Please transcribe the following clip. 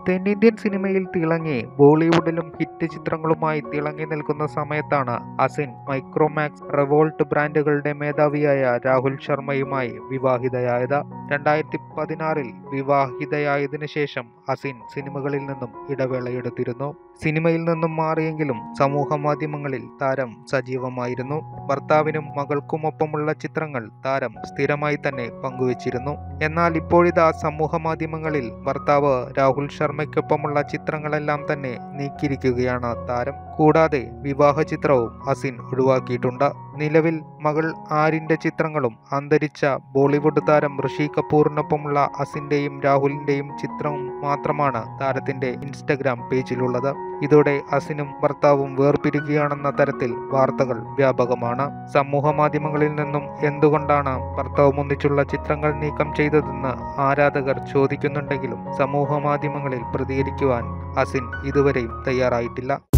തെന്നിന്ത്യൻ സിനിമയിൽ തിളങ്ങി ബോളിവുഡിലും ഹിറ്റ് ചിത്രങ്ങളുമായി തിളങ്ങി നിൽക്കുന്ന സമയത്താണ് അസിൻ മൈക്രോമാക്സ് റെവോൾട്ട് ബ്രാൻഡുകളുടെ മേധാവിയായ രാഹുൽ ശർമ്മയുമായി വിവാഹിതയായത് രണ്ടായിരത്തി പതിനാറിൽ വിവാഹിതയായതിനു ശേഷം അസിൻ സിനിമകളിൽ നിന്നും ഇടവേളയെടുത്തിരുന്നു സിനിമയിൽ നിന്നും മാറിയെങ്കിലും സമൂഹ മാധ്യമങ്ങളിൽ താരം സജീവമായിരുന്നു ഭർത്താവിനും മകൾക്കുമൊപ്പമുള്ള ചിത്രങ്ങൾ താരം സ്ഥിരമായി തന്നെ പങ്കുവച്ചിരുന്നു എന്നാൽ ഇപ്പോഴിതാ സമൂഹ മാധ്യമങ്ങളിൽ ഭർത്താവ് രാഹുൽ ശർമ്മയ്ക്കൊപ്പമുള്ള ചിത്രങ്ങളെല്ലാം തന്നെ നീക്കിയിരിക്കുകയാണ് താരം കൂടാതെ വിവാഹ ചിത്രവും അസിൻ ഒഴിവാക്കിയിട്ടുണ്ട് നിലവിൽ മകൾ ആരിന്റെ ചിത്രങ്ങളും അന്തരിച്ച ബോളിവുഡ് താരം ഋഷി കപൂറിനൊപ്പമുള്ള അസിന്റെയും രാഹുലിന്റെയും ചിത്രവും മാത്രമാണ് താരത്തിന്റെ ഇൻസ്റ്റഗ്രാം പേജിലുള്ളത് ഇതോടെ അസിനും ഭർത്താവും വേർപിരിക്കുകയാണെന്ന തരത്തിൽ വാർത്തകൾ വ്യാപകമാണ് സമൂഹ മാധ്യമങ്ങളിൽ നിന്നും എന്തുകൊണ്ടാണ് ഭർത്താവും ഒന്നിച്ചുള്ള ചിത്രങ്ങൾ നീക്കം ചെയ്തതെന്ന് ആരാധകർ ചോദിക്കുന്നുണ്ടെങ്കിലും സമൂഹ മാധ്യമങ്ങളിൽ പ്രതികരിക്കുവാൻ അസിൻ ഇതുവരെയും തയ്യാറായിട്ടില്ല